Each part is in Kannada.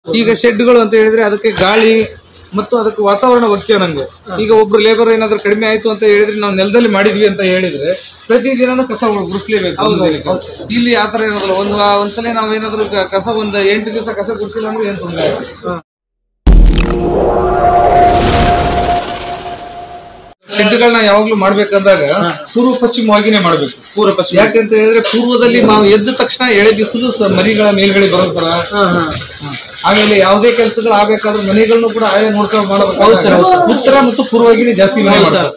ಈಗ ಶೆಡ್ಗಳು ಅಂತ ಹೇಳಿದ್ರೆ ಅದಕ್ಕೆ ಗಾಳಿ ಮತ್ತು ಅದಕ್ಕೆ ವಾತಾವರಣ ಮುಖ್ಯ ನಂಗೆ ಈಗ ಒಬ್ರು ಲೇಬರ್ ಏನಾದ್ರು ಕಡಿಮೆ ಆಯ್ತು ಅಂತ ಹೇಳಿದ್ರೆ ನಾವು ನೆಲದಲ್ಲಿ ಮಾಡಿದ್ವಿ ಅಂತ ಹೇಳಿದ್ರೆ ಪ್ರತಿದಿನನೂ ಕಸ ಗುಡಿಸ್ಲೇಬೇಕು ಒಂದು ದಿನಕ್ಕೆ. ಇಲ್ಲಿ ಆತರ ಏನಾದ್ರು ಒಂದು ಒಂದ್ಸಲ ನಾವ್ ಏನಾದ್ರು ಕ- ಕಸ ಒಂದು ಎಂಟು ದಿವಸ ಕಸ ಗುಡಿಸಿಲ್ಲ ಅಂದ್ರೆ ಏನ್ ತೊಂದರೆ ಶೆಡ್ಗಳನ್ನ ಯಾವಾಗ್ಲೂ ಮಾಡ್ಬೇಕಂದಾಗ ಪೂರ್ವ ಪಶ್ಚಿಮವಾಗಿನೇ ಮಾಡ್ಬೇಕು ಪೂರ್ವ ಪಶ್ಚಿಮ ಯಾಕಂತ ಹೇಳಿದ್ರೆ ಪೂರ್ವದಲ್ಲಿ ನಾವು ಎದ್ದ ತಕ್ಷಣ ಎಳೆ ಬಿಸಿಲು ಸ- ಮರಿಗಳ ಮೇಲ್ಗಡೆ ಬರೋ ತರ ಆಮೇಲೆ ಯಾವುದೇ ಕೆಲಸಗಳು ಆಗ್ಬೇಕಾದ್ರೆ ಮನೆಗಳನ್ನು ಕೂಡ ಆಯಾ ನೋಡ್ಕೊಂಡು ಮಾಡಬೇಕು ಉತ್ತರ ಮತ್ತು ಪೂರ್ವವಾಗಿನೇ ಜಾಸ್ತಿ ಮನೆ ಮಾಡ್ತಾರೆ.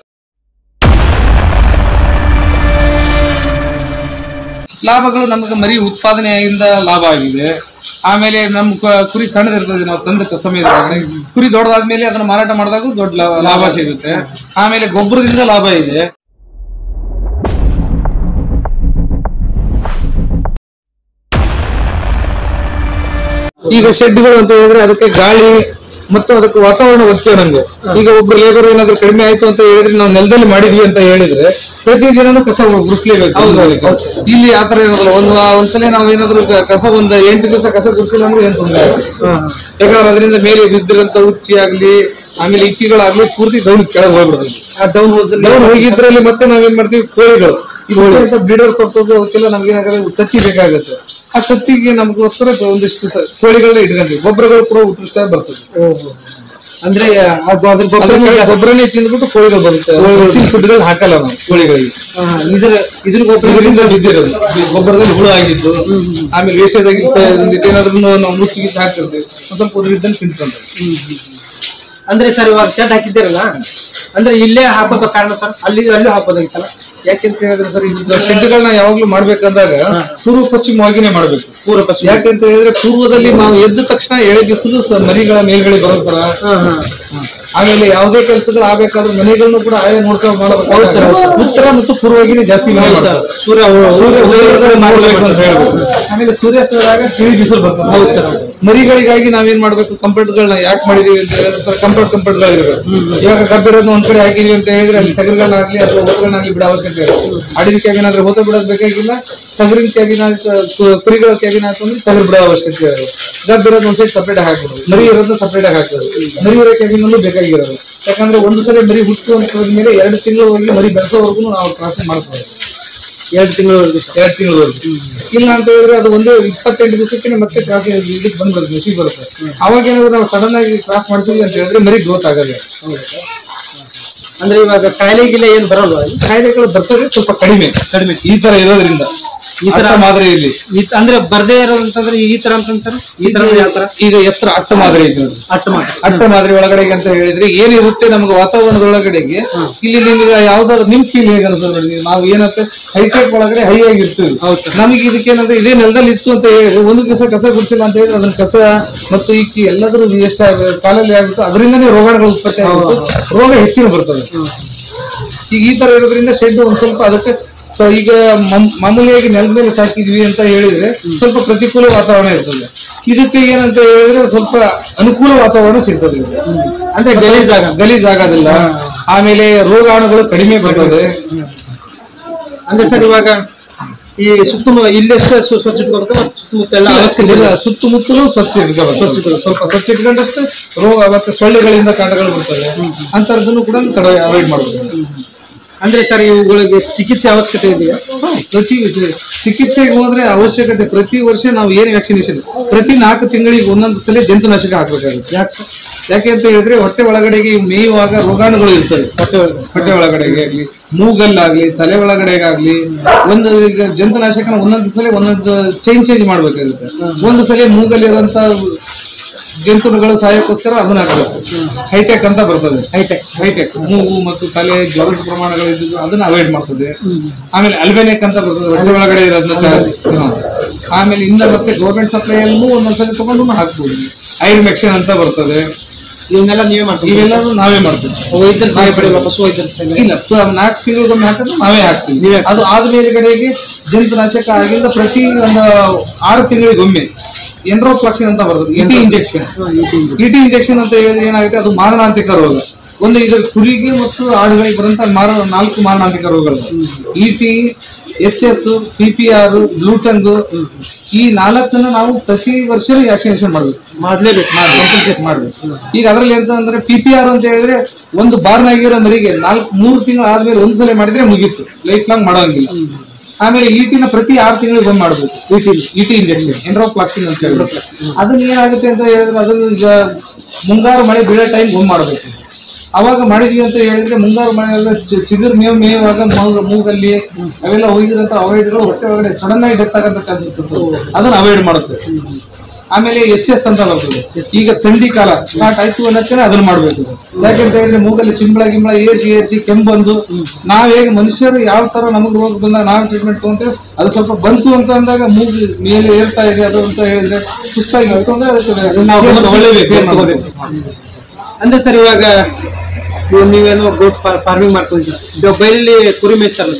ಲಾಭಗಳು ನಮಗೆ ಮರಿ ಉತ್ಪಾದನೆಯಿಂದ ಲಾಭ ಆಗಿದೆ ಆಮೇಲೆ ನಮ್ಮ ಕ- ಕುರಿ ಸಣ್ಣದಿರ್ತದೆ ನಾವು ತಂದ ಸಮಯದಾಗ ಕುರಿ ದೊಡ್ಡದಾದ್ಮೇಲೆ ಅದನ್ನ ಮಾರಾಟ ಮಾಡಿದಾಗ ದೊಡ್ಡ ಲಾ- ಲಾಭ ಸಿಗುತ್ತೆ ಆಮೇಲೆ ಗೊಬ್ಬರದಿಂದ ಲಾಭ ಇದೆ ಈಗ ಶೆಡ್ಗಳು ಅಂತ ಹೇಳಿದ್ರೆ ಅದಕ್ಕೆ ಗಾಳಿ ಮತ್ತು ಅದಕ್ಕೆ ವಾತಾವರಣ ಮುಖ್ಯ ನಂಗೆ ಈಗ ಒಬ್ರು ಲೇಬರ್ ಏನಾದ್ರು ಕಡಿಮೆ ಆಯ್ತು ಅಂತ ಹೇಳಿದ್ರೆ ನಾವು ನೆಲದಲ್ಲಿ ಮಾಡಿದ್ವಿ ಅಂತ ಹೇಳಿದ್ರೆ ಪ್ರತಿದಿನನೂ ಕಸ ಗುಡಿಸ್ಲೇಬೇಕು ಅದಕ್ಕೆ. ಇಲ್ಲಿ ಆತರ ಏನಾದ್ರು ಒಂದು ಒಂದ್ಸಲ ನಾವ್ ಏನಾದ್ರು ಕ- ಕಸ ಒಂದು ಎಂಟು ದಿವಸ ಕಸ ಗುಡಿಸಿಲ್ಲ ಅಂದ್ರೆ ಏನ್ ತೊಂದರೆ ಯಾಕಂದ್ರೆ ಅದರಿಂದ ಮೇಲೆ ಬಿದ್ದಿರಂತ ಉಚ್ಚಿ ಆಗ್ಲಿ ಆಮೇಲೆ ಇಕ್ಕಿಗಳಾಗ್ಲಿ ಪೂರ್ತಿ ಡೌನ್ ಕೆಳಗೆ ಹೋಗ್ಬಿಡ್ತದೆ ಡೌನ್ ಡೌನ್ ಹೋಗಿದ್ರಲ್ಲಿ ಮತ್ತೆ ನಾವೇನ್ ಮಾಡ್ತೀವಿ ಕೋಳಿಗಳು ಬ್ರೀಡರ್ ಕೊಟ್ಟೋದು ಅವಕ್ಕೆಲ್ಲ ನಮ್ಗೆ ಏನಾಗುತ್ತೆ ತತ್ತಿ ಬೇಕಾಗುತ್ತೆ ಆ ತತ್ತಿಗೆ ನಮಗೋಸ್ಕರ ಒಂದಿಷ್ಟು ಸ- ಕೋಳಿಗಳನ್ನ ಇಟ್ಕೊಂತೀವಿ ಗೊಬ್ಬರಗಳು ಕೂಡ ಉತ್ಕೃಷ್ಟ ಬರ್ತದೆ ಅಂದ್ರೆ ಅದು ಅದ್ರ ಗೊಬ್ಬರ ಅದಕ್ಕೆ ಗೊಬ್ಬರನೇ ತಿಂದ್ಬಿಟ್ಟು ಕೋಳಿಗಳು ಬರುತ್ತೆ ಹೆಚ್ಚಿನ ಫುಡ್ಗಳು ಹಾಕಲ್ಲ ನಾವು ಕೋಳಿಗಳಿಗೆ ಇದ್ರ ಇದ್ರ ಗೊಬ್ಬರ ಇದರಿಂದ ಬಿದ್ದಿರೋದು ಈ ಗೊಬ್ಬರದಲ್ಲಿ ಹುಳು ಆಗಿದ್ದು ಆಮೇಲೆ ವೇಷದಾಗಿ ಏನಾದ್ರೂ ನಾವು ಮುಚ್ಚಿಗೆ ಹಾಕಿರ್ತೀವಿ ಒಂದ್ ಸ್ವಲ್ಪ ಉದುರಿದ್ದಲ್ಲಿ ತಿಂತ್ಕೊಂತಾರೆ ಅಂದ್ರೆ ಸರ್ ಇವಾಗ ಶೆಡ್ ಹಾಕಿದ್ದೀರಲ್ಲ ಅಂದ್ರೆ ಇಲ್ಲೇ ಹಾಕೋದ ಕಾರಣ ಸರ್ ಅಲ್ಲಿ ಅಲ್ಲೂ ಹಾಕೋದಾಗಿತ್ತಲ್ಲ ಯಾಕೆಂತ ಹೇಳಿದ್ರೆ ಸರ್ ಇದು ಶೆಡ್ಗಳನ್ನ ಯಾವಾಗ್ಲೂ ಮಾಡ್ಬೇಕಂದಾಗ ಪೂರ್ವ ಪಶ್ಚಿಮವಾಗಿನೇ ಮಾಡ್ಬೇಕು ಪೂರ್ವ ಪಶ್ಚಿಮ ಯಾಕಂತ ಹೇಳಿದ್ರೆ ಪೂರ್ವದಲ್ಲಿ ನಾವು ಎದ್ದ ತಕ್ಷಣ ಎಳೆ ಬಿಸಿಲು ಸ- ಮರಿಗಳ ಮೇಲ್ಗಡೆ ಬರೋ ತರ ಆಮೇಲೆ ಯಾವುದೇ ಕೆಲಸಗಳು ಆಗ್ಬೇಕಾದ್ರೆ ಮನೆಗಳನ್ನು ಕೂಡ ಆಯಾ ನೋಡ್ಕೊಂಡು ಮಾಡಬೇಕು ಉತ್ತರ ಮತ್ತು ಪೂರ್ವವಾಗಿನೇ ಜಾಸ್ತಿ ಮನೆ ಮಾಡ್ತಾರೆ. ಸೂರ್ಯ ಸೂರ್ಯ ಉದಯದ ಮಾಡ್ಬೇಕು ಅಂತ ಹೇಳ್ಬೇಕು ಆಮೇಲೆ ಸೂರ್ಯಾಸ್ತದಾಗ ತಿಳಿ ಬಿಸಿಲು ಬರ್ತದೆ ಹೌದು ಸರ್ ಮರಿಗಳಿಗಾಗಿ ನಾವೇನ್ ಮಾಡ್ಬೇಕು ಕಂಫರ್ಟ್ಗಳನ್ನ ಯಾಕೆ ಮಾಡಿದೀವಿ ಅಂತ ಹೇಳಿದ್ರೆ ಸರ್ ಕಂಫರ್ಟ್ ಕಂಫರ್ಟ್ಗಳು ಇರಬೇಕು ಇವಾಗ ಕಬ್ಬಿರೋದನ್ನ ಒಂದ್ ಕಡೆ ಹಾಕಿದೀವಿ ಅಂತ ಹೇಳಿದ್ರೆ ಅಲ್ಲಿ ಟಗರುಗಳನ್ನಾಗ್ಲಿ ಅಥವಾ ಹೋತಗಳನ್ನಾಗ್ಲಿ ಬಿಡೋ ಅವಶ್ಯಕತೆ ಇಲ್ಲ ಅಡಿನ ಕ್ಯಾಬಿನ್ ಆದ್ರೆ ಹೋತ ಬಿಡೋದು ಬೇಕಾಗಿಲ್ಲ ಟಗರಿನ ಕ್ಯಾಬಿನ್ ಕುರಿಗಳ ಕ್ಯಾಬಿನ್ ಹಾಕೊಂಡ್ರೆ ಟಗರು ಬಿಡೋ ಅವಶ್ಯಕತೆ ಇರೋದು ಗಬ್ಬಿರೋದು ಒಂದ್ ಸೈಡ್ ಸಪ್ರೇಟ್ ಹಾಕ್ಬಿಡೋದು ಮರಿ ಇರೋದನ್ನ ಸಪ್ರೇಟ್ ಹಾಕೋದು ಮರಿ ಇರೋ ಕ್ಯಾಬಿನ್ ಅಲ್ಲೂ ಬೇಕಾಗಿರೋದು ಯಾಕಂದ್ರೆ ಒಂದು ಸಲ ಮರಿ ಹುಟ್ಟು ಅಂತ ಮೇಲೆ ಎರಡು ತಿಂಗಳವರೆಗೆ ಮರಿ ಬೆಳೆಸೋವರೆಗೂ ನಾವು ಕ್ರಾಸಿಂಗ್ ಮಾಡ್ಕೊಳ್ಳೋದು ಎರಡು ತಿಂಗಳವರೆಗೂ ಎರಡು ತಿಂಗಳವರೆಗೂ ಇಲ್ಲ ಅಂತ ಹೇಳಿದ್ರೆ ಅದು ಒಂದು ಇಪ್ಪತ್ತೆಂಟು ದಿವಸಕ್ಕೆ ಮತ್ತೆ ಕ್ರಾಸ್ ಇದಕ್ಕೆ ಬಂದ್ಬರುತ್ತೆ ಮೆಸಿಗೆ ಬರುತ್ತೆ ಅವಾಗ ಏನಾದ್ರು ನಾವು ಸಡನ್ ಆಗಿ ಕ್ರಾಸ್ ಮಾಡಿಸಿದ್ವಿ ಅಂತ ಹೇಳಿದ್ರೆ ಮರಿ ಗ್ರೋತ್ ಆಗಲ್ಲ ಅಂದ್ರೆ ಇವಾಗ ಕಾಯಿಲೆ ಗಿಲೆ ಏನ್ ಬರಲ್ವಾ ಅಲ್ಲಿ? ಕಾಯಿಲೆಗಳು ಬರ್ತದೆ ಸ್ವಲ್ಪ ಕಡಿಮೆ ಕಡಿಮೆ ಈ ತರ ಇರೋದ್ರಿಂದ ಈ ತರ ಮಾದರಿಯಲ್ಲಿ ಈ- ಅಂದ್ರೆ ಬರ್ದೇ ಇರೋದಂತಂದ್ರೆ ಈ ತರ ಅಂತ ಸರ್ ಈ ತರ ಯಾವ ತರ ಈಗ ಎತ್ತರ ಅಟ್ಟ ಮಾದರಿ ಐತೆ ಅದು. ಅಟ್ಟ ಮಾತ್ರ ಅಟ್ಟ ಮಾದರಿ ಒಳಗಡೆಗೆ ಅಂತ ಹೇಳಿದ್ರೆ ಏನಿರುತ್ತೆ ನಮ್ಗೆ ವಾತಾವರಣದೊಳಗಡೆಗೆ ಇಲ್ಲಿ ನಿಮ್ಗೆ ಯಾವ್ದಾದ್ರು ನಿಮ್ ಫೀಲ್ ಹೇಗೆ ಅನ್ಸುತ್ತೆ ನೋಡಿ ನೀವು ನಾವು ಏನಂತ ಹೈಟೆಕ್ ಒಳಗಡೆ ಹೈ ಆಗಿರ್ತೀವಿ ನಮಗೆ ಇದಕ್ಕೇನಂದ್ರೆ ಇದೇ ನೆಲದಲ್ಲಿ ಇತ್ತು ಅಂತ ಹೇಳಿದ್ರೆ ಒಂದು ದಿವಸ ಕಸ ಗುಡಿಸಿಲ್ಲ ಅಂತ ಹೇಳಿದ್ರೆ ಅದನ್ನ ಕಸ ಮತ್ತು ಇಕ್ಕಿ ಎಲ್ಲದರೂ ವೇಸ್ಟ್ ಆಗ ಕಾಲಲ್ಲಿ ಆಗುತ್ತೆ ಅದರಿಂದನೇ ರೋಗಾಣುಗಳು ಉತ್ಪತ್ತಿ ಆಗುತ್ತೆ ರೋಗ ಹೆಚ್ಚಿನ ಬರ್ತದೆ ಈಗ ಈ ತರ ಇರೋದ್ರಿಂದ ಶೆಡ್ ಒಂದ್ ಸ್ವಲ್ಪ ಅದಕ್ಕೆ ಸೊ ಈಗ ಮಮ್- ಮಾಮೂಲಿಯಾಗಿ ನೆಲದ ಮೇಲೆ ಸಾಕಿದ್ವಿ ಅಂತ ಹೇಳಿದ್ರೆ ಸ್ವಲ್ಪ ಪ್ರತಿಕೂಲ ವಾತಾವರಣ ಇರ್ತದೆ ಇದಕ್ಕೆ ಏನಂತ ಹೇಳಿದ್ರೆ ಸ್ವಲ್ಪ ಅನುಕೂಲ ವಾತಾವರಣ ಸಿಗ್ತದೆ ಇದು. ಅಂದ್ರೆ ಗಲೀಜ್ ಆಗ ಗಲೀಜ್ ಆಗೋದಿಲ್ಲ ಆಮೇಲೆ ರೋಗಾಣುಗಳು ಕಡಿಮೆ ಬರ್ತದೆ ಅಂದ್ರೆ ಸರ್ ಇವಾಗ ಈ ಸುತ್ತಮುತ್ತ ಇಲ್ಲೆಷ್ಟು ಸ್ವ- ಸ್ವಚ್ಛ ಇಟ್ಕೋಬೇಕು ಮತ್ತೆ ಸುತ್ತಮುತ್ತ ಎಲ್ಲ ಅವಶ್ಯಕತೆ ಇಲ್ಲ, ಸುತ್ತಮುತ್ತಲೂ ಸ್ವಚ್ಛ ಇಟ್ಕೋಬೇಕು. ಸ್ವಲ್ಪ ಸ್ವಚ್ಛ ಇಟ್ಕೊಂಡಷ್ಟು ರೋಗ ಮತ್ತೆ ಸೊಳ್ಳೆಗಳಿಂದ ಕಾಟಗಳು ಬರ್ತವೆ ಅಂತರದನ್ನು ಕೂಡ ತಡೆ ಅವಾಯ್ಡ್ ಮಾಡಬೇಕು ಅಂದ್ರೆ ಸರ್ ಇವುಗಳಿಗೆ ಚಿಕಿತ್ಸೆ ಅವಶ್ಯಕತೆ ಇದೆಯಾ ಪ್ರತಿ ಚಿ- ಚಿಕಿತ್ಸೆಗೆ ಹೋದ್ರೆ ಅವಶ್ಯಕತೆ ಪ್ರತಿ ವರ್ಷ ನಾವು ಏನು ವ್ಯಾಕ್ಸಿನೇಷನ್ ಪ್ರತಿ ನಾಲ್ಕು ತಿಂಗಳಿಗೆ ಒಂದೊಂದು ಸಲ ಜಂತುನಾಶಕ ಹಾಕ್ಬೇಕಾಗುತ್ತೆ ಯಾಕೆ ಸರ್? ಯಾಕೆ ಅಂತ ಹೇಳಿದ್ರೆ ಹೊಟ್ಟೆ ಒಳಗಡೆಗೆ ಇವು ಮೇಯುವಾಗ ರೋಗಾಣುಗಳು ಇರ್ತವೆ ಹೊಟ್ಟೆ ಒಳಗೆ ಹೊಟ್ಟೆ ಒಳಗಡೆಗೆ ಆಗ್ಲಿ ಮೂಗಲ್ಲಾಗ್ಲಿ ತಲೆ ಒಳಗಡೆಗಾಗ್ಲಿ ಒಂದು ಈಗ ಜಂತುನಾಶಕನ ಒಂದೊಂದು ಸಲ ಒಂದೊಂದು ಚೇಂಜ್ ಚೇಂಜ್ ಮಾಡ್ಬೇಕಾಗುತ್ತೆ ಒಂದು ಸಲ ಮೂಗಲ್ಲಿರುವಂತ ಜಂತುಗಳು ಸಾಯಕ್ಕೋಸ್ಕರ ಅದನ್ನ ಹಾಕಬೇಕು ಹೈಟೆಕ್ ಅಂತ ಬರ್ತದೆ ಹೈಟೆಕ್ ಹೈಟೆಕ್ ಮೂಗು ಮತ್ತು ತಲೆ ಜ್ವರದ ಪ್ರಮಾಣಗಳು ಇದ್ದು ಅದನ್ನ ಅವಾಯ್ಡ್ ಮಾಡ್ತದೆ ಆಮೇಲೆ ಅಲ್ಬೆನೆಕ್ ಅಂತ ಬರ್ತದೆ ಹೊಟ್ಟೆ ಒಳಗಡೆ ಇರೋದನ್ನ ಇದು. ಆಮೇಲೆ ಇನ್ನ ಮತ್ತೆ ಗೌರ್ಮೆಂಟ್ ಸಪ್ಲೈಯಲ್ಲೂ ಒಂದೊಂದ್ಸಲ ತಗೊಂಡು ಹಾಕ್ಬೋದು ಐರ್ ಮೆಕ್ಷನ್ ಅಂತ ಬರ್ತದೆ ಇವನ್ನೆಲ್ಲ ನೀವೇ ಮಾಡ್ತೀವಿ ಇವೆಲ್ಲರೂ ನಾವೇ ಮಾಡ್ತೀವಿ ವೈದ್ಯರ ಸಹಾಯ ಪಡೆಯಲ್ಲ ಪಶು ವೈದ್ಯರ ಸಹಾಯ ಇಲ್ಲ ಪ- ನಾಲ್ಕು ತಿಂಗಳಿಗೊಮ್ಮೆ ಹಾಕಿದ್ರೆ ನಾವೇ ಹಾಕ್ತೀವಿ ಅದು ಆದ ಮೇಲ್ಗಡೆಗೆ ಜಂತುನಾಶಕ ಆಗಿಂದ ಪ್ರತಿ ಒಂದು ಆರು ತಿಂಗಳಿಗೊಮ್ಮೆ ಎಂಡ್ರೋಫ್ಲಾಕ್ಸಿನ್ ಅಂತ ಬರ್ತದೆ ಇಟಿ ಇಂಜೆಕ್ಷನ್ ಇಟಿ ಇಂಜೆಕ್ಷನ್ ಅಂತ ಹೇಳಿದ್ರೆ ಏನಾಗುತ್ತೆ ಅದು ಮಾರಣಾಂತಿಕ ರೋಗ ಒಂದು ಇದು ಕುರಿಗೆ ಮತ್ತು ಆಡುಗಳಿಗೆ ಬರುವಂತ ಮಾರ ನಾಲ್ಕು ಮಾರಣಾಂತಿಕ ರೋಗಗಳು ET H S P P R bluetongue ಈ ನಾಲ್ಕನ್ನ ನಾವು ಪ್ರತಿ ವರ್ಷ ವ್ಯಾಕ್ಸಿನೇಷನ್ ಮಾಡ್ಬೇಕು ಮಾಡ್ಲೇಬೇಕು ಕಂಪಲ್ಸರಿ ಮಾಡ್ಬೇಕು ಈಗ ಅದರಲ್ಲಿ ಎಂತ ಅಂದ್ರೆ ಪಿ ಪಿ ಆರ್ ಅಂತ ಹೇಳಿದ್ರೆ ಒಂದು ಬಾರ್ನಾಗಿರೋ ಮರಿಗೆ ನಾಲ್ಕು ಮೂರು ತಿಂಗಳು ಆದ್ಮೇಲೆ ಒಂದ್ಸಲ ಮಾಡಿದ್ರೆ ಮುಗೀತು ಲೈಫ್ ಲಾಂಗ್ ಮಾಡೋಂಗಿಲ್ಲ ಆಮೇಲೆ ಈಟಿನ ಪ್ರತಿ ಆರು ತಿಂಗಳಿಗೆ ಬಂದ್ ಮಾಡ್ಬೇಕು ಇಟಿ ಇಟಿ ಇಂಜೆಕ್ಷನ್ ಎಂಡ್ರೋಫ್ಲಾಕ್ಸಿನ್ ಅಂತ ಹೇಳಿದ್ರೆ ಅದನ್ನ ಏನಾಗುತ್ತೆ ಅಂತ ಹೇಳಿದ್ರೆ ಅದನ್ನ ಈಗ ಮುಂಗಾರು ಮಳೆ ಬೀಳೋ ಟೈಮ್ ಒಂದ್ ಮಾಡ್ಬೇಕು ಅವಾಗ ಮಾಡಿದ್ವಿ ಅಂತ ಹೇಳಿದ್ರೆ ಮುಂಗಾರು ಮಳೆಯೆಲ್ಲ ಚಿ- ಚಿಗುರು ಮೇವು ಮೇಯುವಾಗ ಮೂಗ- ಮೂಗಲ್ಲಿ ಅವೆಲ್ಲ ಹೋಗಿದಂತ ಅವಾಯ್ಡ್ಗಳು ಹೊಟ್ಟೆ ಒಳಗಡೆ ಸಡನ್ ಆಗಿ ಡೆತ್ ಆಗಂತ ಚಾನ್ಸಸ್ ಇರ್ತದೆ ಅದನ್ನ ಅವಾಯ್ಡ್ ಮಾಡುತ್ತೆ ಆಮೇಲೆ ಎಚ್ ಎಸ್ ಅಂತ ಬರ್ತದೆ ಈಗ ಥಂಡಿ ಕಾಲ ಸ್ಟಾರ್ಟ್ ಆಯ್ತು ಅನ್ನೋಕೆ ಅದನ್ನ ಮಾಡ್ಬೇಕು ಯಾಕೆಂತ ಹೇಳಿದ್ರೆ ಮೂಗಲ್ಲಿ ಸಿಂಬಳ ಗಿಂಬಳ ಏರ್ಸಿ ಏರ್ಸಿ ಕೆಮ್ಮು ಬಂದು ನಾವ್ ಹೇಗೆ ಮನುಷ್ಯರು ಯಾವ ತರ ನಮಗೆ ರೋಗ ಬಂದಾಗ ನಾವು ಟ್ರೀಟ್ಮೆಂಟ್ ತಗೊಂತೇವೆ ಅದು ಸ್ವಲ್ಪ ಬಂತು ಅಂತ ಅಂದಾಗ ಮೂಗು ಮೇಲೆ ಏರ್ತಾ ಇದೆ ಅದು ಅಂತ ಹೇಳಿದ್ರೆ ಸುಸ್ತಾಗಿ ಇತ್ತು ಅಂದ್ರೆ ಅದಕ್ಕೆ ನಾವು ತಗೊಳ್ಳೇಬೇಕು ಏನ್ ಮಾಡ್ಬೇಕು? ಅಂದ್ರೆ ಸರ್ ಇವಾಗ ಇವಾಗ ನೀವೇನೋ ಗೋಟ್ ಫಾರ್ಮಿಂಗ್ ಮಾಡ್ಕೊಂಡಿದ್ದೀರಾ ಇವಾಗ ಬೈಲಲ್ಲಿ ಕುರಿ ಮೇಯಿಸ್ತಾರಲ್ಲ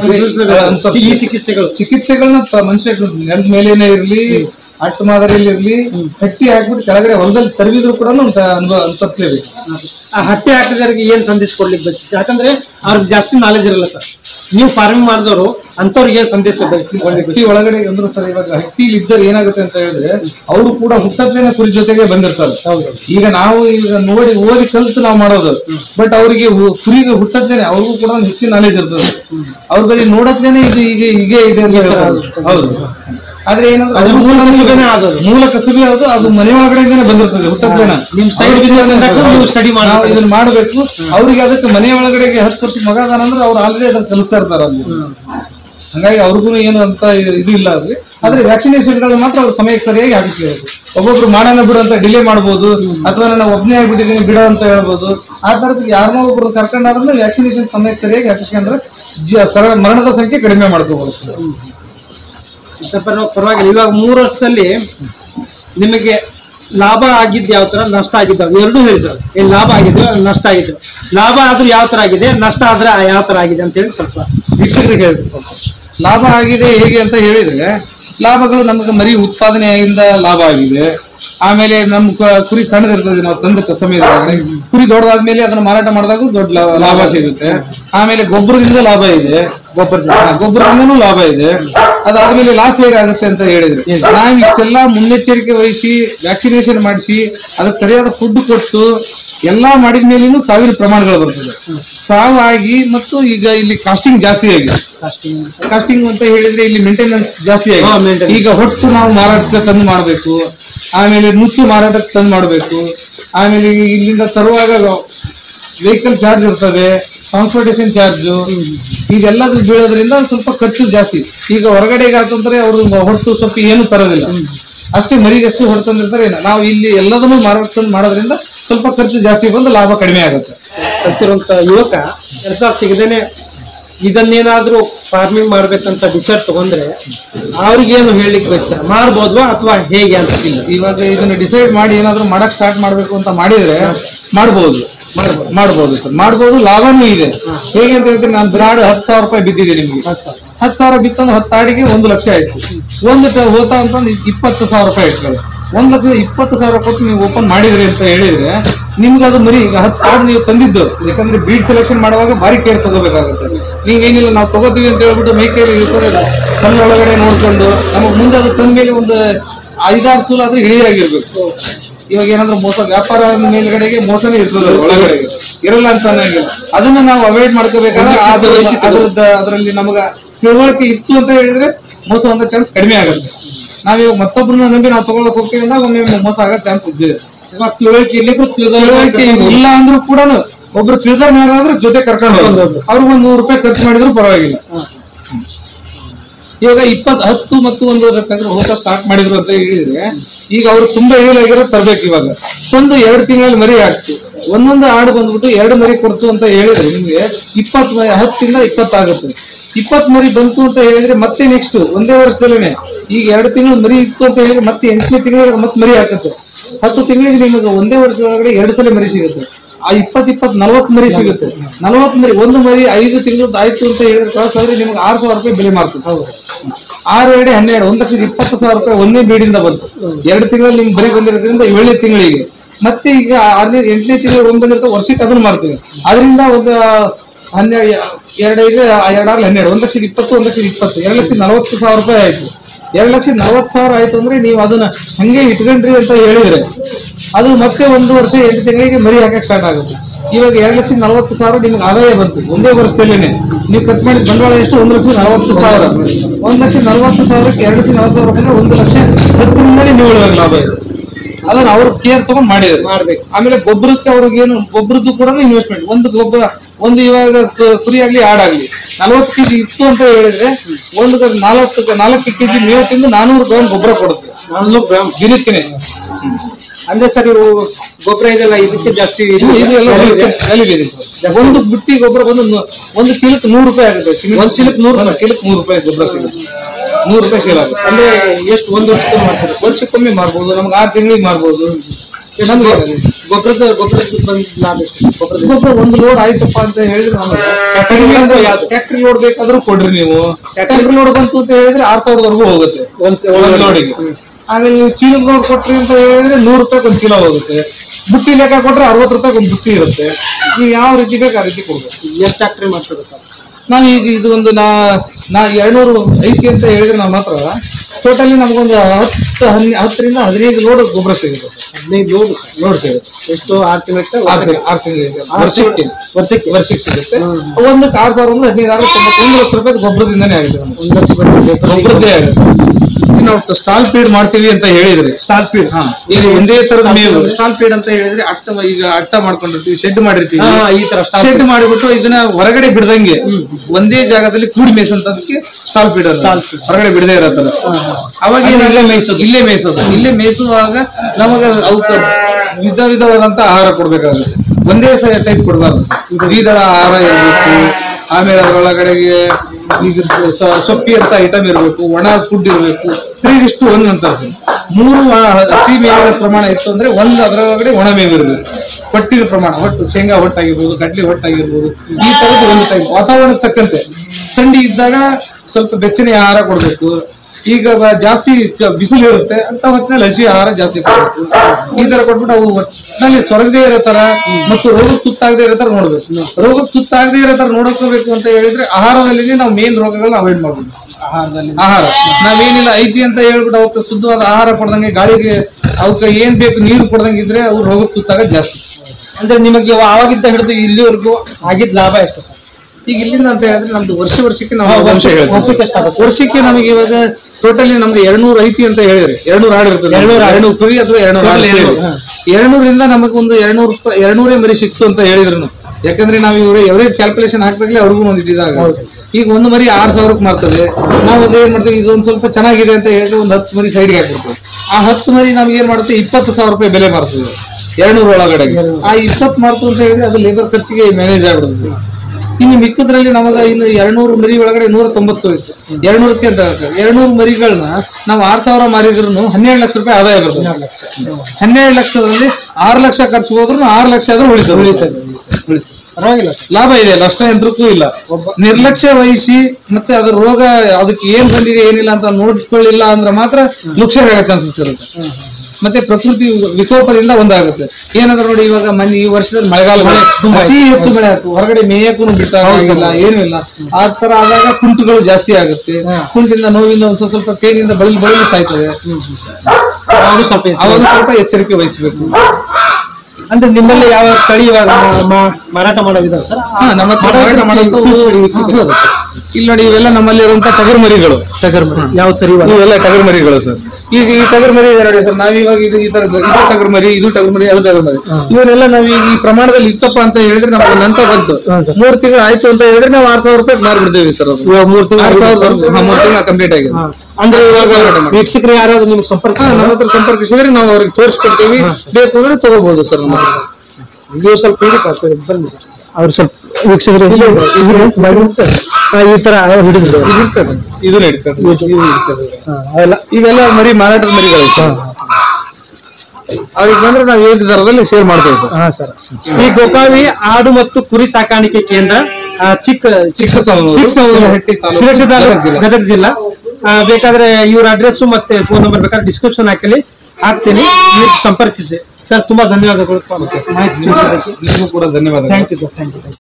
ಸರ್ ಈ ಚಿಕಿತ್ಸೆಗಳು ಚಿಕಿತ್ಸೆಗಳನ್ನ ತ- ಮನುಷ್ಯ ನೆಲದ ಮೇಲೇನೆ ಇರ್ಲಿ ಅಟ್ಟು ಮಾದರಿಯಲ್ಲಿ ಇರ್ಲಿ ಕಟ್ಟಿ ಹಾಕ್ಬಿಟ್ಟು ಕೆಳಗಡೆ ಹೊಲದಲ್ಲಿ ತರಗಿದ್ರು ಕೂಡ ಅನುಭವ ಅನ್ಸತ್ಲೇಬೇಕು ಆ ಹಟ್ಟಿ ಹಾಕಿದವರಿಗೆ ಏನ್ ಸಂದೇಶ ಕೊಡ್ಲಿಕ್ಕೆ ಬಯಸ್ತೀವಿ ಯಾಕಂದ್ರೆ ಅವ್ರಿಗೆ ಜಾಸ್ತಿ ನಾಲೆಜ್ ಇರಲ್ಲ ಸರ್ ನೀವು ಫಾರ್ಮಿಂಗ್ ಮಾಡಿದವರು ಅಂತವ್ರಿಗೆ ಏನ್ ಸಂದೇಶ ಬಯಸ್ತೀವಿ ಹಟ್ಟಿ ಒಳಗಡೆ ಅಂದ್ರು ಸರ್ ಇವಾಗ ಹಟ್ಟಿಲಿ ಇದ್ದರೆ ಏನಾಗುತ್ತೆ ಅಂತ ಹೇಳಿದ್ರೆ ಅವರು ಕೂಡ ಹುಟ್ಟತ್ಲೇನೆ ಕುರಿ ಜೊತೆಗೆ ಬಂದಿರ್ತಾರೆ ಈಗ ನಾವು ಈಗ ನೋಡಿ ಓದಿ ಕಲ್ತು ನಾವು ಮಾಡೋದು ಬಟ್ ಅವರಿಗೆ ಕುರಿಗೆ ಹುಟ್ಟತ್ಲೇನೆ ಅವ್ರಿಗೂ ಕೂಡ ಒಂದು ಹೆಚ್ಚಿನ ನಾಲೆಜ್ ಇರ್ತದೆ ಅವ್ರ ಬಳಿ ನೋಡತ್ಲೇನೆ ಇದು ಈಗ ಹೀಗೆ ಇದೆ ಅಂತ ಹೇಳ್ತಾರೆ ಹೌದು ಆದ್ರೆ ಏನಂದ್ರೆ ಅದು ಮೂಲ ಕಸುಬೆನೇ ಆದದ್ದು. ಮೂಲ ಕಸುಬೆ ಅದು ಅದು ಮನೆ ಒಳಗಡೆಯಿಂದನೇ ಬಂದಿರ್ತದೆ ಹುಟ್ಟತ್ಲೇನೆ ನಿಮ್ side business ಅಂದಾಗ ನೀವು study ಮಾಡ್ಬೇಕು. ನಾವು ಇದನ್ನ ಮಾಡಬೇಕು ಅವ್ರಿಗೆ ಅದಕ್ಕೆ ಮನೆ ಒಳಗಡೆಗೆ ಹತ್ತು ವರ್ಷ ಮಗ ಅದಾನಂದ್ರೆ ಅವ್ರು ಆಲ್ರೆಡಿ ಅದನ್ನ ಕಲಿಸ್ತಾ ಇರ್ತಾರೆ ಅಲ್ಲಿ ಹಂಗಾಗಿ ಅವ್ರಿಗೂ ಏನು ಅಂತ ಇದು ಇಲ್ಲ ಅಲ್ಲಿ ಆದ್ರೆ ವ್ಯಾಕ್ಸಿನೇಷನ್ಗಳು ಮಾತ್ರ ಅವ್ರ ಸಮಯಕ್ಕೆ ಸರಿಯಾಗಿ ಹಾಕಿಸ್ಬೇಕು ಒಬ್ಬೊಬ್ರು ಮಾಡೋಣ ಬಿಡು ಅಂತ ಡಿಲೇ ಮಾಡ್ಬೋದು ಅಥವಾ ನಾನು ಒಬ್ಬನೇ ಆಗ್ಬಿಟ್ಟಿದ್ದೀನಿ ಬಿಡೋ ಅಂತ ಹೇಳ್ಬೋದು ಆ ತರದ್ ಯಾರನ್ನೋ ಒಬ್ರು ಕರ್ಕೊಂಡಾದ್ರೆ ವ್ಯಾಕ್ಸಿನೇಷನ್ ಸಮಯಕ್ಕೆ ಸರಿಯಾಗಿ ಹಾಕಿಸ್ಕೊಂಡ್ರೆ ಜ- ಸರಳ ಮರಣದ ಸಂಖ್ಯೆ ಕಡಿಮೆ ಮಾಡ್ಕೋಬಹುದು ಸ್ವಲ್ಪ ನಾವು ಪರವಾಗಿಲ್ಲ ಇವಾಗ ಮೂರು ವರ್ಷದಲ್ಲಿ ನಿಮಗೆ ಲಾಭ ಆಗಿದ್ದು ಯಾವ ತರ ನಷ್ಟ ಆಗಿದ್ದು ಎರಡೂ ಹೇಳಿ ಸರ್ ಏನ್ ಲಾಭ ಆಗಿದ್ದು ನಷ್ಟ ಆಗಿದ್ದು ಲಾಭ ಆದ್ರೂ ಯಾವ ತರ ಆಗಿದೆ ನಷ್ಟ ಆದ್ರೆ ಯಾವ ತರ ಆಗಿದೆ ಅಂತ ಹೇಳಿ ಸ್ವಲ್ಪ ವೀಕ್ಷಕರಿಗೆ ಹೇಳ್ಬೇಕು ಲಾಭ ಆಗಿದೆ ಹೇಗೆ ಅಂತ ಹೇಳಿದ್ರೆ ಲಾಭಗಳು ನಮಗೆ ಮರಿ ಉತ್ಪಾದನೆಯಿಂದ ಲಾಭ ಆಗಿದೆ ಆಮೇಲೆ ನಮ್ಮ ಕ- ಕುರಿ ಸಣ್ಣದಿರ್ತದೆ ನಾವು ತಂದ ಸಮಯದಲ್ಲಿ ಕುರಿ ದೊಡ್ಡದಾದ್ಮೇಲೆ ಅದನ್ನ ಮಾರಾಟ ಮಾಡಿದಾಗ ದೊಡ್ಡ ಲಾ- ಲಾಭ ಸಿಗುತ್ತೆ ಆಮೇಲೆ ಗೊಬ್ಬರದಿಂದ ಲಾಭ ಇದೆ ಗೊಬ್ಬರ ಗೊಬ್ಬರದಿಂದನೂ ಲಾಭ ಇದೆ ಅದಾದ್ಮೇಲೆ ಲಾಸ್ ಹೇಗಾಗುತ್ತೆ ಅಂತ ಹೇಳಿದ್ರೆ ನಾವು ಇಷ್ಟೆಲ್ಲ ಮುನ್ನೆಚ್ಚರಿಕೆ ವಹಿಸಿ ವ್ಯಾಕ್ಸಿನೇಷನ್ ಮಾಡಿಸಿ ಅದಕ್ಕೆ ಸರಿಯಾದ ಫುಡ್ ಕೊಟ್ಟು ಎಲ್ಲಾ ಮಾಡಿದ ಮೇಲೇನು ಸಾವಿರ ಪ್ರಮಾಣಗಳು ಬರ್ತದೆ ಸಾವಾಗಿ ಮತ್ತು ಈಗ ಇಲ್ಲಿ ಕಾಸ್ಟಿಂಗ್ ಜಾಸ್ತಿ ಆಗಿದೆ ಕಾಸ್ಟಿಂಗ್ ಅಂತ ಹೇಳಿದ್ರೆ ಇಲ್ಲಿ ಮೇಂಟೆನೆನ್ಸ್ ಜಾಸ್ತಿ ಹಾ, ಆಗಿದೆ maintenance. ಈಗ ಹೊಟ್ಟು ನಾವು ಮಾರಾಟಕ್ಕೆ ತಂದು ಮಾಡಬೇಕು ಆಮೇಲೆ ನುಚ್ಚು ಮಾರಾಟಕ್ಕೆ ತಂದು ಮಾಡಬೇಕು ಆಮೇಲೆ ಇಲ್ಲಿಂದ ತರುವಾಗ ವೆಹಿಕಲ್ ಚಾರ್ಜ್ ಇರ್ತದೆ ಟ್ರಾನ್ಸ್ಪೋರ್ಟೇಷನ್ ಚಾರ್ಜು ಇದೆಲ್ಲದು ಬೀಳೋದ್ರಿಂದ ಸ್ವಲ್ಪ ಖರ್ಚು ಜಾಸ್ತಿ ಈಗ ಹೊರಗಡೆಗೆ ಆತಂದ್ರೆ ಅವರು ಹೊಟ್ಟು ಸ್ವಲ್ಪ ಏನು ತರೋದಿಲ್ಲ ಅಷ್ಟೇ ಮರಿಗಷ್ಟೇ ಹೊಟ್ಟು ತಂದಿರ್ತಾರೆ ಏನು ನಾವು ಇಲ್ಲಿ ಎಲ್ಲದನ್ನೂ ಮಾರಾಟ ತಂದು ಮಾಡೋದ್ರಿಂದ ಸ್ವಲ್ಪ ಖರ್ಚು ಜಾಸ್ತಿ ಬಂದು ಲಾಭ ಕಡಿಮೆ ಆಗುತ್ತೆ ಕಲ್ತಿರುವಂತ ಯುವಕ ಕೆಲಸ ಸಿಗದೇನೆ ಇದನ್ನೇನಾದ್ರೂ ಫಾರ್ಮಿಂಗ್ ಮಾಡ್ಬೇಕಂತ ಡಿಸೈಡ್ ತಗೊಂಡ್ರೆ ಅವ್ರಿಗೇನು ಹೇಳಲಿಕ್ಕೆ ಬಯಸ್ತಾರೆ ಮಾಡ್ಬೋದ್ವಾ ಅಥವಾ ಹೇಗೆ ಅಂತ ಇಲ್ಲ ಇವಾಗ ಇದನ್ನ ಡಿಸೈಡ್ ಮಾಡಿ ಏನಾದ್ರು ಮಾಡಕ್ ಸ್ಟಾರ್ಟ್ ಮಾಡ್ಬೇಕು ಅಂತ ಮಾಡಿದ್ರೆ ಮಾಡ್ಬೋದು ಮಾಡ್ಬೋದು ಸರ್ ಮಾಡ್ಬೋದು ಲಾಭನೂ ಇದೆ ಹೇಗೆ ಅಂತ ಹೇಳ್ತೀನಿ ನಾನು ಬ್ರಾಡ್ ಹತ್ತು ಸಾವಿರ ರೂಪಾಯಿ ಬಿದ್ದಿದೆ ನಿಮ್ಗೆ ಹತ್ತು ಸಾವಿರ ಬಿತ್ತಂದ್ರೆ ಹತ್ತು ಆಡಿಗೆ ಒಂದು ಲಕ್ಷ ಆಯ್ತು ಒಂದು ಟ- ಹೋತ ಅಂತಂದು ಇಪ್ಪತ್ತು ಸಾವಿರ ರೂಪಾಯಿ ಇಟ್ಕೊಳ್ಳಿ ಒಂದ್ ಲಕ್ಷದ ಇಪ್ಪತ್ತು ಸಾವಿರ ಕೊಟ್ಟು ನೀವು ಓಪನ್ ಮಾಡಿದ್ರಿ ಅಂತ ಹೇಳಿದ್ರೆ ನಿಮ್ಗೆ ಅದು ಮರಿ ಈಗ ಹತ್ತು ಆಡು ನೀವು ತಂದಿದ್ದು ಯಾಕಂದ್ರೆ ಬೀಡ್ ಸೆಲೆಕ್ಷನ್ ಮಾಡುವಾಗ ಭಾರಿ ಕೇರ್ ತಗೋಬೇಕಾಗುತ್ತೆ ನೀವೇನಿಲ್ಲ ನಾವು ತಗೋತೀವಿ ಅಂತ ಹೇಳ್ಬಿಟ್ಟು ಮೈಕೈಲಿ ಇರ್ತದೆ ಕಣ್ಣು ಒಳಗಡೆ ನೋಡ್ಕೊಂಡು ನಮಗೆ ಮುಂದೆ ಅದು ತಂದ ಮೇಲೆ ಒಂದು ಐದಾರು ಸೂಲ ಆದ್ರೆ ಇಳಿಯಾಗಿರ್ಬೇಕು ಇವಾಗ ಏನಾದ್ರು ಮೋಸ ವ್ಯಾಪಾರ ಮೇಲ್ಗಡೆಗೆ ಮೋಸನೇ ಇರ್ತದೆ ಅದು ಒಳಗಡೆಗೆ ಇರಲ್ಲ ಅಂತ ಅನ್ನಂಗಿಲ್ಲ ಅದನ್ನ ನಾವು ಅವಾಯ್ಡ್ ಮಾಡ್ಕೋಬೇಕಾದ್ರೆ ಅದು ಅದ್ರದ್ದು ಅದರಲ್ಲಿ ನಮಗ ತಿಳುವಳಿಕೆ ಇತ್ತು ಅಂತ ಹೇಳಿದ್ರೆ ಮೋಸ ಆಗೋ ಚಾನ್ಸ್ ಕಡಿಮೆ ಆಗುತ್ತೆ ನಾವಿವಾಗ ಮತ್ತೊಬ್ಬರನ್ನ ನಂಬಿ ನಾವು ತಗೊಳಕ್ ಹೋಗ್ತೀವಿ ಅಂದಾಗ ಒಮ್ಮೆ ಮೋಸ ಆಗೋ ಚಾನ್ಸ್ ಇದ್ದಿದೆ ಇವಾಗ ತಿಳುವಳಿಕೆ ಇರ್ಲಿಕ್ಕೂ ತಿಳುವಳಿಕೆ ಇಲ್ಲ ಅಂದ್ರೂ ಕೂಡ ಒಬ್ರು ತಿಳಿದವ್ರು ಯಾರಾದ್ರೂ ಜೊತೆ ಕರ್ಕೊಂಡು ಹೋಗೋದು ಅವ್ರಿಗೆ ಒಂದ್ ನೂರು ರೂಪಾಯಿ ಖರ್ಚು ಮಾಡಿದ್ರು ಪರವಾಗಿಲ್ಲ ಇವಾಗ ಇಪ್ಪತ್ ಹತ್ತು ಮತ್ತು ಒಂದು ಬೇಕಾದ್ರೆ ಹೋಗ ಸ್ಟಾರ್ಟ್ ಮಾಡಿದ್ರು ಅಂತ ಹೇಳಿದ್ರೆ ಈಗ ಅವ್ರು ತುಂಬಾ ಇಳಿಲಾಗಿರೋ ತರ್ಬೇಕು ಇವಾಗ ಒಂದು ಎರಡು ತಿಂಗಳಲ್ಲಿ ಮರಿ ಹಾಕ್ತು ಒಂದೊಂದು ಆಡು ಬಂದ್ಬಿಟ್ಟು ಎರಡು ಮರಿ ಕೊಡ್ತು ಅಂತ ಹೇಳಿದ್ರೆ ನಿಮ್ಗೆ ಇಪ್ಪತ್ ಮರಿ ಹತ್ತಿಂದ ಇಪ್ಪತ್ತಾಗುತ್ತೆ ಇಪ್ಪತ್ ಮರಿ ಬಂತು ಅಂತ ಹೇಳಿದ್ರೆ ಮತ್ತೆ ನೆಕ್ಸ್ಟ್ ಒಂದೇ ವರ್ಷದಲ್ಲೇನೆ ಈಗ ಎರಡು ತಿಂಗಳು ಮರಿ ಇತ್ತು ಅಂತ ಹೇಳಿದ್ರೆ ಮತ್ತೆ ಎಂಟನೇ ತಿಂಗಳಿಗೆ ಮತ್ತೆ ಮರಿ ಹಾಕುತ್ತೆ ಹತ್ತು ತಿಂಗಳಿಗೆ ನಿಮಗೆ ಒಂದೇ ವರ್ಷದೊಳಗಡೆ ಎರಡು ಸಲ ಮರಿ ಸಿಗುತ್ತೆ ಆ ಇಪ್ಪತ್ ಇಪ್ಪತ್ ನಲ್ವತ್ ಮರಿ ಸಿಗುತ್ತೆ ನಲ್ವತ್ ಮರಿ ಒಂದು ಮರಿ ಐದು ತಿಂಗಳು ಆಯ್ತು ಅಂತ ಹೇಳಿದ್ರೆ ಕ್ರಾಸ್ ಆದ್ರೆ ನಿಮ್ಗೆ ಆರು ಸಾವಿರ ರೂಪಾಯಿ ಬೆಲೆ ಮಾಡ್ತದೆ ಆರು ಎರಡು ಹನ್ನೆರಡು ಒಂದ್ ಲಕ್ಷದ ಇಪ್ಪತ್ತು ಸಾವಿರ ರೂಪಾಯಿ ಒಂದೇ ಬೀಡಿಂದ ಬಂತು ಎರಡು ತಿಂಗಳಲ್ಲಿ ನಿಮ್ಗೆ ಬರೀ ಬಂದಿರೋದ್ರಿಂದ ಏಳನೇ ತಿಂಗಳಿಗೆ ಮತ್ತೆ ಈಗ ಆರನೇ ಎಂಟನೇ ತಿಂಗಳು ಒಂದ್ ಬಂದಿರುತ್ತೆ ವರ್ಷಕ್ಕೆ ಅದನ್ನ ಮಾರ್ತೀವಿ ಅದರಿಂದ ಒಂದು ಹನ್ನೆರಡು ಎರಡೈದು ಎರಡಾರ್ಲಿ ಹನ್ನೆರಡು ಒಂದ್ ಲಕ್ಷದ ಇಪ್ಪತ್ತು ಒಂದ್ ಲಕ್ಷದ ಇಪ್ಪತ್ತು ಎರಡು ಲಕ್ಷದ ನಲವತ್ತು ಸಾವಿರ ರೂಪಾಯಿ ಆಯ್ತು ಎರಡು ಲಕ್ಷದ ನಲವತ್ತು ಸಾವಿರ ಆಯ್ತು ಅಂದ್ರೆ ನೀವು ಅದನ್ನ ಹಂಗೆ ಇಟ್ಕೊಂಡ್ರಿ ಅಂತ ಹೇಳಿದ್ರೆ ಅದು ಮತ್ತೆ ಒಂದು ವರ್ಷ ಎಂಟು ತಿಂಗಳಿಗೆ ಮರಿ ಹಾಕಕ್ ಸ್ಟಾರ್ಟ್ ಆಗುತ್ತೆ ಇವಾಗ ಎರಡು ಲಕ್ಷದ ನಲವತ್ತು ಸಾವಿರ ನಿಮ್ಗೆ ಆದಾಯ ಬಂತು ಒಂದೇ ವರ್ಷದಲ್ಲೇನೆ ನೀವು ಖರ್ಚು ಮಾಡಿದ ಬಂಡವಾಳ ಎಷ್ಟು ಒಂದು ಲಕ್ಷದ ನಲವತ್ತು ಸಾವಿರ ಒಂದು ಲಕ್ಷದ ನಲವತ್ತು ಸಾವಿರಕ್ಕೆ ಎರಡು ಲಕ್ಷದ ನಲವತ್ತು ಸಾವಿರ ಬಂದ್ರೆ ಒಂದು ಲಕ್ಷ ಖರ್ಚಿನಿಂದಲೇ ನೀವು ಇಳುವರಿ ಲಾಭ ಇದೆ ಅದನ್ನ ಅವ್ರು ಕೇರ್ ತಗೊಂಡ್ ಮಾಡಿದ್ರು ಮಾಡ್ಬೇಕು ಆಮೇಲೆ ಗೊಬ್ಬರಕ್ಕೆ ಅವ್ರಿಗೆ ಏನು ಗೊಬ್ಬರದ್ದು ಕೂಡ ಇನ್ವೆಸ್ಟ್ಮೆಂಟ್ ಒಂದು ಗೊಬ್ಬರ ಒಂದು ಇವಾಗ ಕ- ಕುರಿ ಆಗ್ಲಿ ಆಡಾಗ್ಲಿ ನಲವತ್ತು ಕೆಜಿ ಇತ್ತು ಅಂತ ಹೇಳಿದ್ರೆ ಒಂದು ಗ- ನಾಲ್ಕು ನಾಲ್ಕು ಕೆಜಿ ಮೇವು ತಿಂದು ನಾನೂರು ಗ್ರಾಮ್ ಗೊಬ್ಬರ ಕೊಡುತ್ತೆ ನಾನ್ನೂರು ಗ್ರಾಮ್ ದಿನಕ್ಕೆ ಅಂದ್ರೆ ಸರ್ ಇವು ಗೊಬ್ಬರ ಇದೆಲ್ಲ ಇದಕ್ಕೆ ಜಾಸ್ತಿ ಇದು ಇದು ಎಲ್ಲ value ಇದೆ. value ಇದೆ ಸರ್. ಒಂದು ಬುಟ್ಟಿ ಗೊಬ್ಬರ ಬಂದು ನು- ಒಂದು ಚೀಲಕ್ಕೆ ನೂರು ರೂಪಾಯಿ ಆಗುತ್ತೆ ಒಂದು ಚೀಲಕ್ಕೆ ನೂರು ರೂಪಾಯಿ ಚೀಲಕ್ಕೆ ನೂರು ರೂಪಾಯಿ ಗೊಬ್ಬರ ಸಿಗುತ್ತೆ ನೂರು ರೂಪಾಯಿ ಸೇಲ್ ಆಗುತ್ತೆ ಅಂದ್ರೆ ಎಷ್ಟು ಒಂದು ವರ್ಷಕ್ಕೆ ಮಾಡ್ತಾರೆ ವರ್ಷಕ್ಕೊಮ್ಮೆ ಮಾರ್ಬೋದು ನಮ್ಗೆ ಆರು ತಿಂಗಳಿಗೆ ಮಾರ್ಬೋದು ನಮ್ಗೆ ಗೊಬ್ಬರದ ಗೊಬ್ಬರದ ಬಂದ್ ಲಾಭ ಎಷ್ಟು? ಗೊಬ್ಬರದ ಗೊಬ್ಬರ ಒಂದು ಲೋಡ್ ಆಯ್ತಪ್ಪ ಅಂತ ಹೇಳಿದ್ರೆ Factory ಅಂದ್ರೆ ಯಾವ್ದು? ಟ್ಯಾಕ್ಟ್ರಿ ಲೋಡ್ ಬೇಕಾದ್ರೂ ಕೊಡ್ರಿ ನೀವು ಟ್ಯಾಕ್ಟ್ರಿ ಲೋಡ್ ಬಂತು ಅಂತ ಹೇಳಿದ್ರೆ ಆರ್ ಸಾವಿರದವರೆಗೂ ಹೋಗುತ್ತೆ ಒಂದ್ ಒಂದು ಲೋಡಿಗೆ ಆಮೇಲೆ ನೀವು ಚೀಲದ ಲೋಡ್ ಕೊಟ್ರಿ ಅಂತ ಹೇಳಿದ್ರೆ ನೂರು ರೂಪಾಯಿ ಒಂದು ಚೀಲ ಹೋಗುತ್ತೆ ಬುಟ್ಟಿ ಲೆಕ್ಕ ಕೊಟ್ರೆ ಅರವತ್ತು ರೂಪಾಯಿ ಒಂದು ಬುಟ್ಟಿ ಇರುತ್ತೆ ನೀವು ಯಾವ ರೀತಿ ಬೇಕು ಆ ರೀತಿ ಕೊಡ್ಬೇಕು ಎಷ್ಟು ಫ್ಯಾಕ್ಟ್ರಿ ಮಾಡ್ತಾರೆ ಸರ್ ನಾವು ಈಗ ಇದು ಒಂದು ನಾ ನಾ ಎರಡ್ನೂರು ಐತಿ ಅಂತ ಹೇಳಿದ್ರೆ ನಮ್ಮ ಹತ್ರ ಟೋಟಲಿ ನಮಗೊಂದು ಹತ್ತು ಹನ್ನೆ ಹತ್ತರಿಂದ ಹದಿನೈದು ಲೋಡ್ ಗೊಬ್ಬರ ಸಿಗುತ್ತೆ ಹದಿನೈದು ಲೋಡ್ ಲೋಡ್ ಸಿಗುತ್ತೆ ಎಷ್ಟು ಆರು ತಿಂಗಳಿಗೆ ಆರು ತಿಂಗ್ಳು- ಆರು ತಿಂಗಳಿಗೆ ವರ್ಷಕ್ಕೆ ವರ್ಷಕ್ಕೆ ವರ್ಷಕ್ಕೆ ಸಿಗುತ್ತೆ ಒಂದಕ್ಕೆ ಆರು ಸಾವಿರ ಅಂದ್ರೆ ಹದಿನೈದು ಆರು ತೊಂಬತ್ತೊಂದು ಲಕ್ಷ ರೂಪಾಯಿ ಗೊಬ್ಬರದಿಂದನೇ ಆಗುತ್ತೆ ನಮ್ಗೆ. ಒಂದು ಲಕ್ಷ ಬರ್ತದೆ ಗೊಬ್ಬರದ್ದೇ ಆಗುತ್ತೆ ಇನ್ನು ನಾವು ಸ್ಟಾಲ್ ಫೀಡ್ ಮಾಡ್ತೀವಿ ಅಂತ ಹೇಳಿದ್ರೆ ಸ್ಟಾಲ್ ಫೀಡ್ ಹಾ ಈಗ ಒಂದೇ ತರದ ಮೇವು ಸ್ಟಾಲ್ ಫೀಡ್ ಅಂತ ಹೇಳಿದ್ರೆ ಅಟ್ಟ ಈಗ ಅಟ್ಟ ಮಾಡ್ಕೊಂಡಿರ್ತೀವಿ ಶೆಡ್ ಮಾಡಿರ್ತೀವಿ ಹಾ ಈ ತರ ಸ್ಟಾಲ್ ಶೆಡ್ ಮಾಡಿಬಿಟ್ಟು ಇದನ್ನ ಹೊರಗಡೆ ಬಿಡದಂಗೆ ಒಂದೇ ಜಾಗದಲ್ಲಿ ಕೂಡಿ ಮೇಯಿಸಂತದಕ್ಕೆ ಸ್ಟಾಲ್ ಫೀಡ್ ಹೊರಗಡೆ ಬಿಡದೇ ಇರತ್ತಲ್ಲ ಅವಾಗ ಇಲ್ಲೇ ಮೇಯಿಸೋದು ಇಲ್ಲೇ ಮೇಯಿಸೋದು ಇಲ್ಲೇ ಮೇಯಿಸುವಾಗ ನಮಗೆ ಅವಕ್ಕೆ ವಿಧ ವಿಧವಾದಂತ ಆಹಾರ ಕೊಡ್ಬೇಕಾಗುತ್ತೆ ಒಂದೇ ಟೈಪ್ ಕೊಡಬಾರ್ದು ದ್ವಿದಳ ಆಹಾರ ಇರಬೇಕು ಆಮೇಲೆ ಅದರೊಳಗಡೆಗೆ ಈಗ ಸ- ಸೊಪ್ಪಿ ಅಂತ ಐಟಮ್ ಇರಬೇಕು ಒಣ ಫುಡ್ ಇರಬೇಕು ತ್ರೀ ಇಷ್ಟು ಒನ್ ಅಂತ ಸರ್. ಮೂರು ಒಣ- ಹಸಿ ಮೇವಿನ ಪ್ರಮಾಣ ಇತ್ತು ಅಂದ್ರೆ ಒಂದು ಅದರೊಳಗಡೆ ಒಣ ಮೇವು ಇರಬೇಕು ಹೊಟ್ಟಿನ ಪ್ರಮಾಣ ಹೊಟ್ಟು ಶೇಂಗಾ ಹೊಟ್ಟಾಗಿರ್ಬೋದು ಕಡ್ಲಿ ಹೊಟ್ಟಾಗಿರ್ಬೋದು ಈ ತರದ್ದು ಒಂದು ಟೈಪ್ ವಾತಾವರಣಕ್ಕೆ ತಕ್ಕಂತೆ ಥಂಡಿ ಇದ್ದಾಗ ಸ್ವಲ್ಪ ಬೆಚ್ಚನೆ ಆಹಾರ ಕೊಡಬೇಕು ಈಗ ಬ- ಜಾಸ್ತಿ ಕ- ಬಿಸಿಲು ಇರುತ್ತೆ ಅಂತ ಹೊತ್ತಿನಲ್ಲಿ ಹಸಿ ಆಹಾರ ಜಾಸ್ತಿ ಕೊಡಬೇಕು ಈ ತರ ಕೊಟ್ಬಿಟ್ಟು ಅವು ಒಟ್ಟಿನಲ್ಲಿ ಸ್ವರ್ಗದೇ ಇರೋ ತರ ಮತ್ತು ರೋಗಕ್ಕೆ ತುತ್ತಾಗದೇ ಇರೋ ತರ ನೋಡ್ಬೇಕು ರೋಗಕ್ಕೆ ತುತ್ತಾಗದೇ ಇರೋ ತರ ನೋಡ್ಕೋಬೇಕು ಅಂತ ಹೇಳಿದ್ರೆ ಆಹಾರದಲ್ಲಿ ನಾವು ಮೇನ್ ರೋಗಗಳನ್ನ ಅವಾಯ್ಡ್ ಮಾಡ್ಬೇಕು ಆಹಾರದಲ್ಲಿ ಆಹಾರ ನಾವೇನಿಲ್ಲ ಐತಿ ಅಂತ ಹೇಳ್ಬಿಟ್ಟು ಅವಕ್ಕೆ ಶುದ್ಧವಾದ ಆಹಾರ ಕೊಡ್ದಂಗೆ ಗಾಳಿಗೆ ಅವಕ್ಕೆ ಏನ್ ಬೇಕು ನೀರು ಕೊಡ್ದಂಗೆ ಇದ್ರೆ ಅವು ರೋಗಕ್ಕೆ ತುತ್ತಾಗೋದು ಜಾಸ್ತಿ ಅಂದ್ರೆ ನಿಮಗೆ ಆವಾಗಿದ್ದ ಹಿಡಿದು ಇಲ್ಲಿವರೆಗೂ ಆಗಿದ್ ಲಾಭ ಎಷ್ಟು ಸರ್ ಈಗ ಇಲ್ಲಿಂದ ಅಂತ ಹೇಳಿದ್ರೆ ನಮ್ದು ವರ್ಷ ವರ್ಷಕ್ಕೆ ನಾವು ಹಾ, ಒಂದು ವರ್ಷ- ಅಂಶ ಹೇಳ್ತೀವಿ. ವರ್ಷಕ್ಕೆ ಎಷ್ಟಾಗುತ್ತೆ? ವರ್ಷಕ್ಕೆ ನಮಗೆ ಇವಾಗ ಟೋಟಲಿ ನಮ್ದು ಎರಡ್ನೂರು ಐತಿ ಅಂತ ಹೇಳಿದ್ರೆ ಎರಡ್ನೂರು ಆಡು ಇರ್ತದೆ ಎರಡ್ನೂರು ಆಡು. ಎರಡ್ನೂರು ಕುರಿ ಅಥವಾ ಎರಡ್ನೂರು ಆಡು Total ಸೇರಿ. ಎರಡ್ನೂರು, ಹಾ. ಎರಡ್ನೂರಿಂದ ನಮಗೆ ಒಂದು ಎರಡ್ನೂರು ರೂಪಾಯಿ ಎರಡ್ನೂರೇ ಮರಿ ಸಿಕ್ತು ಅಂತ ಹೇಳಿದ್ರು ಯಾಕಂದ್ರೆ ನಾವು ಇವ್ರ ಎವರೇಜ್ ಕ್ಯಾಲ್ಕುಲೇಷನ್ ಹಾಕ್ದಾಗಲೇ ಅವ್ರಿಗೂ ಒಂದು ಇದ್ದಾಗ ಈಗ ಒಂದು ಮರಿ ಆರು ಸಾವಿರಕ್ಕೆ ಮಾರ್ತದೆ ನಾವು ಅದೇ ಏನ್ ಮಾಡ್ತೀವಿ ಇದೊಂದು ಸ್ವಲ್ಪ ಚೆನ್ನಾಗಿದೆ ಅಂತ ಹೇಳಿ ಒಂದು ಹತ್ತು ಮರಿ ಸೈಡ್ಗೆ ಹಾಕ್ಬಿಡ್ತೀವಿ ಆ ಹತ್ತು ಮರಿ ನಮ್ಗೆ ಏನ್ ಮಾಡುತ್ತೆ ಇಪ್ಪತ್ತು ಸಾವಿರ ರೂಪಾಯಿ ಬೆಲೆ ಮಾರ್ತದೆ ಎರಡ್ನೂರು ಒಳಗಡೆ ಆ ಇಪ್ಪತ್ತು ಮಾರ್ತು ಅಂತ ಹೇಳಿದ್ರೆ ಅದು ಲೇಬರ್ ಖರ್ಚಿಗೆ ಮ್ಯಾನೇಜ್ ಆಗ್ಬಿಡುತ್ತೆ ಇನ್ನು ಮಿಕ್ಕದ್ರಲ್ಲಿ ನಮಗ ಇನ್ನು ಎರಡ್ನೂರು ಮರಿ ಒಳಗಡೆ ನೂರ ತೊಂಬತ್ತು ಇತ್ತು ಎರಡ್ನೂರಕ್ಕೆ ಅಂತ ಎರಡ್ನೂರು ಮರಿಗಳನ್ನ ನಾವು ಆರ್ ಸಾವಿರ ಮಾರಿದ್ರು ಹನ್ನೆರಡು ಲಕ್ಷ ರೂಪಾಯಿ ಆದಾಯ ಬರ್ತದೆ ಹನ್ನೆರಡು ಲಕ್ಷದಲ್ಲಿ ಆರು ಲಕ್ಷ ಖರ್ಚು ಹೋದ್ರು ಆರು ಲಕ್ಷ ಆದ್ರೂ ಉಳಿತದೆ ಉಳಿತದೆ ಪರವಾಗಿಲ್ಲ ಸರ್ ಲಾಭ ಇದೆ ನಷ್ಟ ಎಂತ್ರಕ್ಕೂ ಇಲ್ಲ ನಿರ್ಲಕ್ಷ್ಯ ವಹಿಸಿ ಮತ್ತೆ ಅದ್ರ ರೋಗ ಅದಕ್ಕೆ ಏನ್ ಬಂದಿದೆ ಏನಿಲ್ಲ ಅಂತ ನೋಡ್ಕೊಳ್ಳಿಲ್ಲ ಅಂದ್ರೆ ಮಾತ್ರ ನುಕ್ಷಾನ ಆಗೋ ಚಾನ್ಸಸ್ ಇರುತ್ತೆ ಮತ್ತೆ ಪ್ರಕೃತಿ ವಿಕೋಪದಿಂದ ಒಂದಾಗುತ್ತೆ ಏನಂದ್ರೆ ನೋಡಿ ಇವಾಗ ಮನೆ ಈ ವರ್ಷದಲ್ಲಿ ಮಳೆಗಾಲ ಮಳೆ ಅತಿ ಹೆಚ್ಚು ಮಳೆ ಆಯ್ತು ಹೊರಗಡೆ ಮೇಯಕ್ಕೂ ಬಿಟ್ಟಾಗಿಲ್ಲ ಏನೂ ಇಲ್ಲ ಆ ತರ ಆದಾಗ ಕುಂಟುಗಳು ಜಾಸ್ತಿ ಆಗುತ್ತೆ ಕುಂಟಿಂದ ನೋವಿಂದ ಒಂದ್ ಸ್ವಲ್ಪ ಸ್ವಲ್ಪ ಪೇನಿಂದ ಬಳಲಿ ಬಳಲಿ ಸಾಯ್ತದೆ ಅವರು ಸ್ವಲ್ಪ ಹೆಚ್ಚು. ಅವಾಗ ಸ್ವಲ್ಪ ಎಚ್ಚರಿಕೆ ವಹಿಸಬೇಕು ಅಂದ್ರೆ ನಿಮ್ಮಲ್ಲಿ ಯಾವ ತಳಿ ಇವಾಗ ಮಾ- ಮಾ- ಮಾರಾಟ ಮಾಡೋದಿದಾವೆ ಸರ್ ಹಾ ನಮ್ಮ ಹತ್ರ ಮಾರಾಟ ಮಾಡೋದು ಹೌದು. ಇಲ್ಲಿ ನೋಡಿ ಇವೆಲ್ಲ ನಮ್ಮಲ್ಲಿ ಇರುವಂತ ಟಗರ್ ಮರಿಗಳು ಟಗರ್ ಮರಿ ಯಾವ್ದು ಸರಿ ಇವಾಗ ಇವೆಲ್ಲ ಟಗರ್ ಮರಿಗಳು ಸರ್ ಈಗ ಈ ಟಗರ್ ಮರಿ ಇದೆ ನೋಡಿ ಸರ್ ನಾವ್ ಇವಾಗ ಇದು ಈ ತರ ಇದು ಟಗರ್ ಮರಿ ಇದು ಟಗರ್ ಮರಿ ಅದು ಟಗರ್ ಮರಿ ಇವನ್ನೆಲ್ಲ ನಾವು ಈಗ ಈ ಪ್ರಮಾಣದಲ್ಲಿ ಇತ್ತಪ್ಪ ಅಂತ ಹೇಳಿದ್ರೆ ನಮ್ಗೆ ನಂತ ಬಂತು ಮೂರ್ ತಿಂಗಳು ಆಯ್ತು ಅಂತ ಹೇಳಿದ್ರೆ ನಾವು ಆರ್ ಸಾವಿರ ರೂಪಾಯಿ ಮಾರ್ಬಿಡ್ತೇವೆ ಸರ್ ಅದು ಇವಾಗ ಮೂರ್ ತಿಂಗಳು ಆರ್ ಸಾವಿರದ ಮೂರ್ ತಿಂಗಳು ಕಂಪ್ಲೀಟ್ ಆಗಿದೆ ಅಂದ್ರೆ ಇವಾಗ ವೀಕ್ಷಕರು ಯಾರಾದ್ರೂ ನಿಮ್ಗೆ ಸಂಪರ್ಕ ಹಾ, ನಮ್ಮ ಹತ್ರ ಸಂಪರ್ಕಿಸಿದ್ರೆ ನಾವು ಅವ್ರಿಗೆ ತೋರಿಸ್ಕೊಡ್ತೀವಿ ಬೇಕು ಅಂದ್ರೆ ತಗೋಬಹುದು ಸರ್ ನಮ್ಮ ಹತ್ರ. ನೀವು ಸ್ವಲ್ಪ ಹಿಡಿಪ ಬನ್ನಿ ಸರ್ ಅವ್ರು ಸ್ವಲ್ಪ ವೀಕ್ಷಕರು ಇಲ್ಲಿ ಹಾ, ಈ ತರ ಹಿಡಿದ್ರು ಇದು ಇರ್ತದೆ ಇದು ನಡೀತದೆ ಇದು ಇರ್ತದೆ ಅವೆಲ್ಲ ಇವೆಲ್ಲ ಮರಿ ಮಾರಾಟದ ಮರಿಗಳು ಸರ್ ಅವ್ರಿಗೆ ಬಂದ್ರೆ ನಾವು ಏಳು ದರದಲ್ಲಿ ಶೇರ್ ಮಾಡ್ತೇವೆ ಸರ್ ಹಾ ಸರ್ ಈ ಗೋಕಾವಿ ಆಡು ಮತ್ತು ಕುರಿ ಸಾಕಾಣಿಕೆ ಕೇಂದ್ರ ಆ, ಚಿಕ್ಕ ಚಿಕ್ಕ ಚಿಕ್ಕಸವನೂರು, ಚಿಕ್ಕ ಶಿರಹಟ್ಟಿ ತಾಲೂಕು, ಶಿರಹಟ್ಟಿ ತಾಲೂಕು, ಗದಗ ಜಿಲ್ಲೆ. ಗದಗ ಜಿಲ್ಲಾ ಆ, ಬೇಕಾದ್ರೆ ಇವ್ರ ಅಡ್ರೆಸ್ ಮತ್ತೆ ಫೋನ್ ನಂಬರ್ ಬೇಕಾದ್ರೆ ಡಿಸ್ಕ್ರಿಪ್ಷನ್ ಹಾಕಲಿ ಹಾಕ್ತೀನಿ ನೀವು ಸಂಪರ್ಕಿಸಿ ಸರ್ ತುಂಬಾ ಧನ್ಯವಾದಗಳು ಮಾಹಿತಿ ತಿಳಿಸಿದ್ದಕ್ಕೆ ನಿಮಗೂ ಕೂಡ ಧನ್ಯವಾದ thank you sir thank you